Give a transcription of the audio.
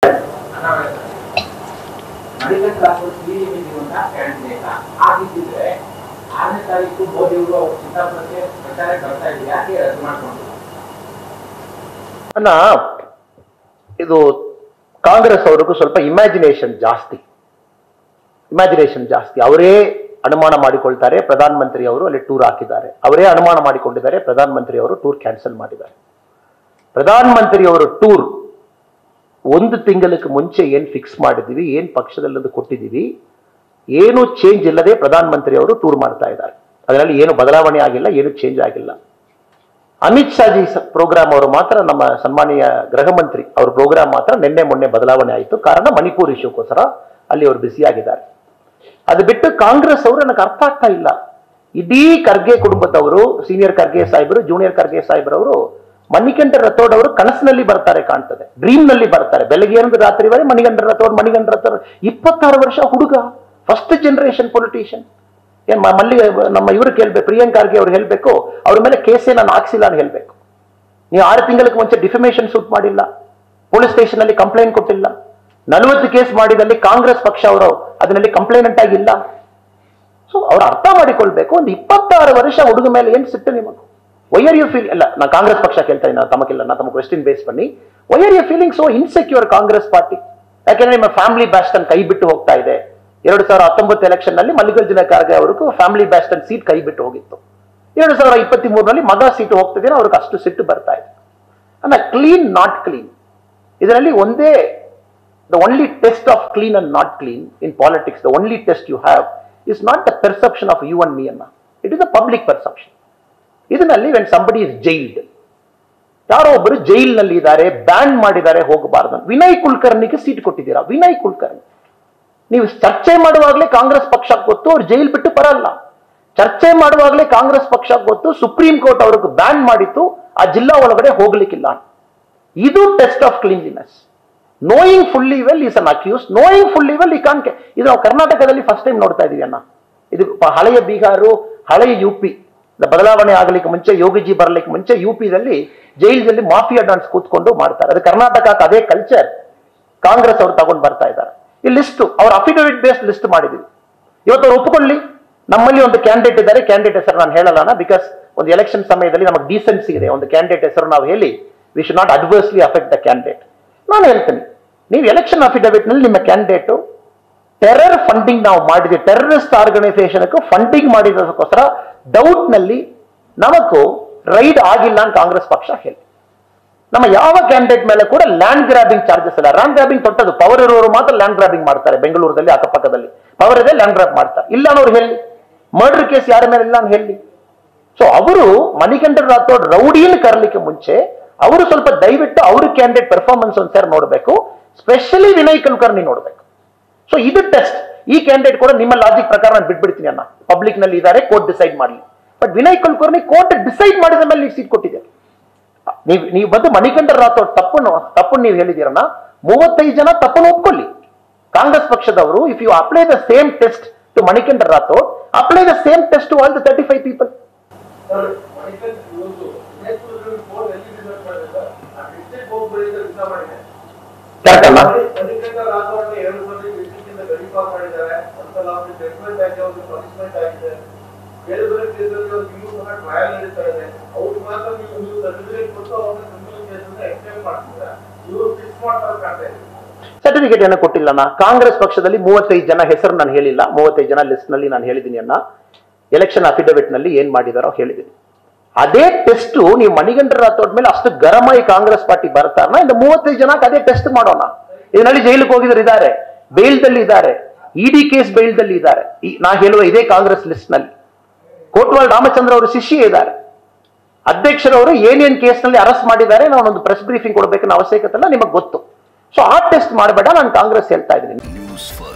ಮಣಿಕಂಠ ರಾಥೋಡ್ ಸಿಡಿಎಂಇರುವಂತ ಕ್ಯಾಂಡಿಡೇಟ್ ಆಗಿದ್ದಿದ್ರೆ ಆರನೇ ತಾರೀಕು ಮೋದಿ ಅವರು ಅವ್ರ ಚಿತ್ತಾಪುರಕ್ಕೆ ಪ್ರಚಾರಕ್ಕೆ ಬರ್ತಾ ಇದ್ರು ಯಾಕೆ ರದ್ದು ಮಾಡ್ಕೊಂಡು ಅನ್ನ ಇದು ಕಾಂಗ್ರೆಸ್ ಅವ್ರಿಗೂ ಸ್ವಲ್ಪ ಇಮ್ಯಾಜಿನೇಷನ್ ಜಾಸ್ತಿ ಇಮ್ಯಾಜಿನೇಷನ್ ಜಾಸ್ತಿ ಅವರೇ ಅನುಮಾನ ಮಾಡಿಕೊಳ್ತಾರೆ ಪ್ರಧಾನ ಮಂತ್ರಿ ಅವರು ಅಲ್ಲಿ ಟೂರ್ ಹಾಕಿದ್ದಾರೆ ಅವರೇ ಅನುಮಾನ ಮಾಡಿಕೊಂಡಿದ್ದಾರೆ ಪ್ರಧಾನ ಮಂತ್ರಿ ಅವರು ಟೂರ್ ಕ್ಯಾನ್ಸಲ್ ಮಾಡಿದ್ದಾರೆ ಪ್ರಧಾನ ಮಂತ್ರಿ ಅವರು ಟೂರ್ ಒಂದು ತಿಂಗಳಿಗೆ ಮುಂಚೆ ಏನ್ ಫಿಕ್ಸ್ ಮಾಡಿದ್ದೀವಿ ಏನ್ ಪಕ್ಷದಲ್ಲದು ಕೊಟ್ಟಿದ್ದೀವಿ ಏನು ಚೇಂಜ್ ಇಲ್ಲದೆ ಪ್ರಧಾನ ಮಂತ್ರಿ ಅವರು ಟೂರ್ ಮಾಡ್ತಾ ಇದ್ದಾರೆ ಅದರಲ್ಲಿ ಏನು ಬದಲಾವಣೆ ಆಗಿಲ್ಲ ಏನು ಚೇಂಜ್ ಆಗಿಲ್ಲ ಅಮಿತ್ ಶಾಜಿ ಪ್ರೋಗ್ರಾಮ್ ಅವರು ಮಾತ್ರ ನಮ್ಮ ಸನ್ಮಾನೀಯ ಗೃಹ ಮಂತ್ರಿ ಅವ್ರ ಪ್ರೋಗ್ರಾಮ್ ಮಾತ್ರ ನಿನ್ನೆ ಮೊನ್ನೆ ಬದಲಾವಣೆ ಆಯಿತು ಕಾರಣ ಮಣಿಪುರ್ ಇಶ್ಯೂಗೋಸ್ಕರ ಅಲ್ಲಿ ಅವರು ಬ್ಯುಸಿಯಾಗಿದ್ದಾರೆ ಅದು ಬಿಟ್ಟು ಕಾಂಗ್ರೆಸ್ ಅವರು ನನಗೆ ಅರ್ಥ ಆಗ್ತಾ ಇಲ್ಲ ಇಡೀ ಖರ್ಗೆ ಕುಟುಂಬದವರು ಸೀನಿಯರ್ ಖರ್ಗೆ ಸಾಹೇಬರು ಜೂನಿಯರ್ ಖರ್ಗೆ ಸಾಹೇಬರವರು ಮಣಿಕಂಠ ರಥೋಡ್ ಅವರು ಕನಸಿನಲ್ಲಿ ಬರ್ತಾರೆ ಕಾಣ್ತದೆ ಡ್ರೀಮ್ ನಲ್ಲಿ ಬರ್ತಾರೆ ಬೆಳಗ್ಗೆ ಒಂದು ರಾತ್ರಿವರೆ ಮಣಿಗಂಠ ರಥೋಡ್ ಮಣಿಗಂಠ ರಥೋಡ್ ಇಪ್ಪತ್ತಾರು ವರ್ಷ ಹುಡುಗ ಫಸ್ಟ್ ಜನರೇಷನ್ ಪೊಲಿಟಿಷಿಯನ್ ಏನ್ ಮ- ಮಲ್ಲಿ ನಮ್ಮ ಇವರು ಕೇಳ್ಬೇಕು ಪ್ರಿಯಾಂಕ್ ಖರ್ಗೆ ಅವ್ರು ಹೇಳ್ಬೇಕು ಅವ್ರ ಮೇಲೆ ಕೇಸೇ ನಾನು ಹಾಕ್ಸಿಲ್ಲ ಅಂತ ಹೇಳ್ಬೇಕು ನೀವು ಆರು ತಿಂಗಳಿಗೆ ಮುಂಚೆ ಡಿಫಮೇಷನ್ ಸೂಟ್ ಮಾಡಿಲ್ಲ ಪೊಲೀಸ್ ಸ್ಟೇಷನ್ ಅಲ್ಲಿ ಕಂಪ್ಲೇಂಟ್ ಕೊಟ್ಟಿಲ್ಲ ನಲವತ್ತು ಕೇಸ್ ಮಾಡಿದಲ್ಲಿ ಕಾಂಗ್ರೆಸ್ ಪಕ್ಷ ಅವರು ಅದರಲ್ಲಿ ಕಂಪ್ಲೇಂಟ್ ಆಗಿಲ್ಲ ಸೊ ಅವ್ರು ಅರ್ಥ ಮಾಡಿಕೊಳ್ಬೇಕು ಒಂದು ಇಪ್ಪತ್ತಾರು ವರ್ಷ ಹುಡುಗ ಮೇಲೆ ಏನ್ ಸಿಟ್ಟು ನಿಮಗೆ ವೈ ಆರ್ ಯು ಫೀಲ್ ಅಲ್ಲ ನಾ ಕಾಂಗ್ರೆಸ್ ಪಕ್ಷ ಕೇಳ್ತಾ ಇದ್ದೀನಿ ತಮಗಿಲ್ಲ ನಾ ತಮ್ಮ ಕ್ವೆಶ್ಚನ್ ಬೇಸ್ ಬನ್ನಿ why are you feeling so insecure Congress party ಯಾಕೆಂದ್ರೆ ನಿಮ್ಮ ಫ್ಯಾಮಿಲಿ ಬ್ಯಾಸ್ಟನ್ ಕೈ ಬಿಟ್ಟು ಹೋಗ್ತಾ ಇದೆ ಎರಡು ಸಾವಿರ ಹತ್ತೊಂಬತ್ತು ಎಲೆಕ್ಷನ್ ನಲ್ಲಿ ಮಲ್ಲಿಕಾರ್ಜುನ ಖರ್ಗೆ ಅವ್ರಿಗೂ ಫ್ಯಾಮಿಲಿ ಬ್ಯಾಸ್ಟನ್ ಸೀಟ್ ಕೈ ಬಿಟ್ಟು ಹೋಗಿತ್ತು ಎರಡು ಸಾವಿರ ಇಪ್ಪತ್ತ್ ಮೂರರಲ್ಲಿ ಮಗ ಸೀಟು ಹೋಗ್ತಿದ್ದೇನೆ ಅವ್ರಿಗೆ ಅಷ್ಟು ಸಿಟ್ಟು ಬರ್ತಾ ಇದೆ ಅಲ್ಲ ಕ್ಲೀನ್ ನಾಟ್ ಕ್ಲೀನ್ ಇದರಲ್ಲಿ ಒಂದೇ the only test of clean and not clean in politics the only test you have is not the perception of you and me ಅನ್ನ it is the public perception ಇದರಲ್ಲಿ when somebody is jailed ಯಾರೋ ಒಬ್ಬರು ಜೈಲ್ನಲ್ಲಿ ಇದ್ದಾರೆ ban ಮಾಡಿದ್ದಾರೆ ಹೋಗಬಾರ್ದು Vinay ಕುಲಕರ್ಣಿಗೆ seat ಕೊಟ್ಟಿದ್ದೀರಾ ವಿನಯ್ ಕುಲಕರ್ಣಿ ನೀವು ಚರ್ಚೆ ಮಾಡುವಾಗಲೇ ಕಾಂಗ್ರೆಸ್ ಪಕ್ಷ ಗೊತ್ತು ಅವ್ರು ಜೈಲ್ ಬಿಟ್ಟು ಬರಲ್ಲ ಚರ್ಚೆ ಮಾಡುವಾಗಲೇ ಕಾಂಗ್ರೆಸ್ ಪಕ್ಷ ಗೊತ್ತು ಸುಪ್ರೀಂ ಕೋರ್ಟ್ ಅವ್ರಿಗೆ ಬ್ಯಾನ್ ಮಾಡಿತ್ತು ಆ ಜಿಲ್ಲಾ ಒಳಗಡೆ ಹೋಗ್ಲಿಕ್ಕಿಲ್ಲ ಇದು test of cleanliness knowing fully well is an accused knowing fully well ಈ ಕಾಣ್ಕೆ ಇದು ನಾವು ಕರ್ನಾಟಕದಲ್ಲಿ ಫಸ್ಟ್ ಟೈಮ್ ನೋಡ್ತಾ ಇದೀವಿ ಅಣ್ಣ ಇದು ಪ- ಹಳೆಯ ಬಿಹಾರು ಹಳೆಯ ಯು ಪಿ ಬದಲಾವಣೆ ಆಗಲಿಕ್ಕೆ ಮುಂಚೆ ಯೋಗಿಜಿ ಬರಲಿಕ್ಕೆ ಮುಂಚೆ ಯು ಪಿದಲ್ಲಿ ಜೈಲಲ್ಲಿ ಮಾಫಿಯಾ ಡಾನ್ಸ್ ಕೂತ್ಕೊಂಡು ಮಾಡ್ತಾರೆ ಅದು ಕರ್ನಾಟಕಕ್ಕೆ ಅದೇ ಕಲ್ಚರ್ ಕಾಂಗ್ರೆಸ್ ಅವರು ತಗೊಂಡು ಬರ್ತಾ ಇದ್ದಾರೆ ಈ ಲಿಸ್ಟ್ ಅವ್ರ ಅಫಿಡವಿಟ್ ಬೇಸ್ಡ್ ಲಿಸ್ಟ್ ಮಾಡಿದೀವಿ ಇವತ್ತು ಅವ್ರು ಒಪ್ಪಿಕೊಳ್ಳಿ ನಮ್ಮಲ್ಲಿ ಒಂದು ಕ್ಯಾಂಡಿಡೇಟ್ ಇದ್ದಾರೆ ಕ್ಯಾಂಡಿಡೇಟ್ ಹೆಸರು ನಾನು ಹೇಳಲ್ಲ ಬಿಕಾಸ್ ಒಂದು ಎಲೆಕ್ಷನ್ ಸಮಯದಲ್ಲಿ ನಮಗೆ ಡೀಸೆನ್ಸಿ ಇದೆ ಒಂದು ಕ್ಯಾಂಡಿಡೇಟ್ ಹೆಸರು ನಾವು ಹೇಳಿ we should not adversely affect the candidate ನಾನು ಹೇಳ್ತೀನಿ ನೀವು ಎಲೆಕ್ಷನ್ ಅಫಿಡವಿಟ್ ನಲ್ಲಿ ನಿಮ್ಮ ಕ್ಯಾಂಡಿಡೇಟು ಟೆರರ್ ಫಂಡಿಂಗ್ ನಾವು ಮಾಡಿದ್ವಿ ಟೆರರಿಸ್ಟ್ ಆರ್ಗನೈಸೇಷನ್ ಫಂಡಿಂಗ್ ಮಾಡಿದಕ್ಕೋಸ್ಕರ ಡೌಟ್ ನಲ್ಲಿ ನಮಗೂ ರೈಡ್ ಆಗಿಲ್ಲ ಅಂತ ಕಾಂಗ್ರೆಸ್ ಪಕ್ಷ ಹೇಳಿ ನಮ್ಮ ಯಾವ ಕ್ಯಾಂಡಿಡೇಟ್ ಮೇಲೆ ಕೂಡ ಲ್ಯಾಂಡ್ ಗ್ರಾಬಿಂಗ್ ಚಾರ್ಜಸ್ ಇಲ್ಲ ಲ್ಯಾಂಡ್ ಗ್ರಾಬಿಂಗ್ ತೊಟ್ಟದು ಪವರ್ ಇರೋರು ಮಾತ್ರ ಲ್ಯಾಂಡ್ ಗ್ರಾಬಿಂಗ್ ಮಾಡ್ತಾರೆ ಬೆಂಗಳೂರಲ್ಲಿ ಅಕ್ಕಪಕ್ಕದಲ್ಲಿ ಪವರ್ ಇದೆ ಲ್ಯಾಂಡ್ ಗ್ರಾಬ್ ಮಾಡ್ತಾರೆ ಇಲ್ಲ ಅನ್ನೋರು ಹೇಳಿ ಮರ್ಡರ್ ಕೇಸ್ ಯಾರ ಮೇಲೆ ಇಲ್ಲ ಅಂತ ಹೇಳಿ ಸೊ ಅವರು ಮಣಿಕಂಠ ರಾಥೋಡ್ ರೌಡಿಯನ್ ಕರಲಿಕ್ಕೆ ಮುಂಚೆ ಅವರು ಸ್ವಲ್ಪ ದಯವಿಟ್ಟು ಅವ್ರ ಕ್ಯಾಂಡಿಡೇಟ್ ಪರ್ಫಾರ್ಮೆನ್ಸ್ ಒಂದ್ಸರಿ ನೋಡಬೇಕು ಸ್ಪೆಷಲಿ ವಿನಯ್ ಕುಲಕರ್ಣಿ ನೋಡಬೇಕು ಸೊ ಇದು ಟೆಸ್ಟ್ ಈ ಕ್ಯಾಂಡಿಡೇಟ್ ಕೂಡ ನಿಮ್ಮ ಲಾಜಿಕ್ ಪ್ರಕಾರ ನಾನು ಬಿಟ್ಬಿಡ್ತೀನಿ ಅನ್ನ ಪಬ್ಲಿಕ್ ನಲ್ಲಿ ಇದ್ದಾರೆ ಕೋರ್ಟ್ ಡಿಸೈಡ್ ಮಾಡಲಿ but Vinay Kulkarni court decide ಮಾಡಿದ ಮೇಲೆ ನೀವು ಸೀಟ್ ಕೊಟ್ಟಿದ್ದೀರಿ ನೀವು ನೀವು ಬಂದು ಮಣಿಕಂಠ ರಾಥೋಡ್ ತಪ್ಪನ್ನು ತಪ್ಪನ್ನು ನೀವು ಹೇಳಿದ್ದೀರನ್ನ ಮೂವತ್ತೈದು ಜನ ತಪ್ಪನ್ನು ಒಪ್ಕೊಳ್ಳಿ ಕಾಂಗ್ರೆಸ್ ಪಕ್ಷದವರು if you apply the same test to Manikanta Rathod apply the same test to all the thirty five people Manikanta ಇವತ್ತು ನೇತೃತ್ವದಲ್ಲಿ ಫೋನ್ ಎಲ್ಲಿ ರಿಸರ್ವ್ ಮಾಡಿದೆ ಸರ್ ಆ ಡಿಸ್ಟ್ರಿಕ್ಟ್ ಹೋಗ್ಬಿಡಿ ರಿಸರ್ವ್ ಮಾಡಿದೆ ಕರೆಕ್ಟ್ ಅಲ್ಲ ಮಣಿಕಂಠ ರಾಘವಣ್ಣ ಎರಡು ಮಂದಿ ಡಿಸ್ಟ್ರಿಕ್ಟ್ ಇಂದ ಗಡಿಪಾರ ಮಾಡಿದ್ದಾರೆ ಒಂದ್ಸಲ ಅವ್ರಿಗೆ ಜಡ್ಜ್ಮೆಂಟ್ ಆಗಿ ಅವ್ರಿಗೆ ಪನಿಷ್ಮೆಂಟ್ ಆಗಿದೆ ಬೇರೆ ಬೇರೆ ಕೇಸಲ್ಲಿ ಒಂದು ಇನ್ನೂ ಸಹ ಟ್ರಯಲ್ ನಡೀತಾ ಇದೆ ಅವ್ರಿಗೆ ಮಾತ್ರ ನೀವು ನೀವು ಸರ್ಟಿಫಿಕೇಟ್ ಕೊಟ್ಟು ಅವ್ರನ್ನ ಕ್ರಿಮಿನಲ್ ಕೇಸನ್ನ ಎಕ್ಸ್ಟೆಂಡ್ ಮಾಡ್ತಿದ್ದಾರೆ ಇವರು ಫಿಕ್ಸ್ ಮಾಡ್ತಾರೆ ಕಾಣ್ತಾ ಇದೆ ಸರ್ಟಿಫಿಕೇಟ್ ಏನೋ ಕೊಟ್ಟಿಲ್ಲ ನಾ ಕಾಂಗ್ರೆಸ್ ಪಕ್ಷದಲ್ಲಿ ಮೂವತ್ತೈದು ಜನ ಹೆಸರು ನಾನು ಹೇಳಿಲ್ಲ ಮೂವತ್ತೈದು ಜನ ಲಿಸ್ಟ್ ನಲ್ಲಿ ನಾನು ಹೇಳಿದ್ದೀನಿ ಅನ್ನ ಎಲೆಕ್ಷನ್ ಅಫಿಡವಿಟ್ ನಲ್ಲಿ ಏನ್ ಮಾಡಿದಾರೋ ಹೇಳಿದ್ದೀನಿ ಅದೇ ಟೆಸ್ಟ್ ನೀವು ಮಣಿಗಂಠ ರಾಥೋಡ್ ಮೇಲೆ ಅಷ್ಟು ಗರಮಾಯಿ ಕಾಂಗ್ರೆಸ್ ಪಾರ್ಟಿ ಬರ್ತಾರನ ಇಂದ ಮೂವತ್ತೈದು ಜನಕ್ಕೆ ಅದೇ ಟೆಸ್ಟ್ ಮಾಡೋಣ ಇದರಲ್ಲಿ ಜೈಲಿಗೆ ಹೋಗಿದ್ರು ಇದ್ದಾರೆ ಬೇಲ್ದಲ್ಲಿ ಇದ್ದಾರೆ ಇಡಿ ಕೇಸ್ ಬೇಲ್ದಲ್ಲಿ ಇದ್ದಾರೆ ಈ ನಾ ಹೇಳುವ ಇದೇ ಕಾಂಗ್ರೆಸ್ ಲಿಸ್ಟ್ ನಲ್ಲಿ ಕೋಟ್ವಾಲ್ ರಾಮಚಂದ್ರ ಅವರು ಶಿಷ್ಯ ಇದ್ದಾರೆ ಅಧ್ಯಕ್ಷರವರು ಏನೇನ್ ಕೇಸ್ನಲ್ಲಿ ಅರೆಸ್ಟ್ ಮಾಡಿದ್ದಾರೆ ನಾನೊಂದು ಪ್ರೆಸ್ ಬ್ರೀಫಿಂಗ್ ಕೊಡಬೇಕನ್ನ ಅವಶ್ಯಕತೆ ಇಲ್ಲ ನಿಮಗೆ ಗೊತ್ತು ಸೊ ಆ ಟೆಸ್ಟ್ ಮಾಡಬೇಡ ನಾನು ಕಾಂಗ್ರೆಸ್ ಹೇಳ್ತಾ ಇದ್ದೀನಿ ನ್ಯೂಸ್ ಫಸ್ಟ್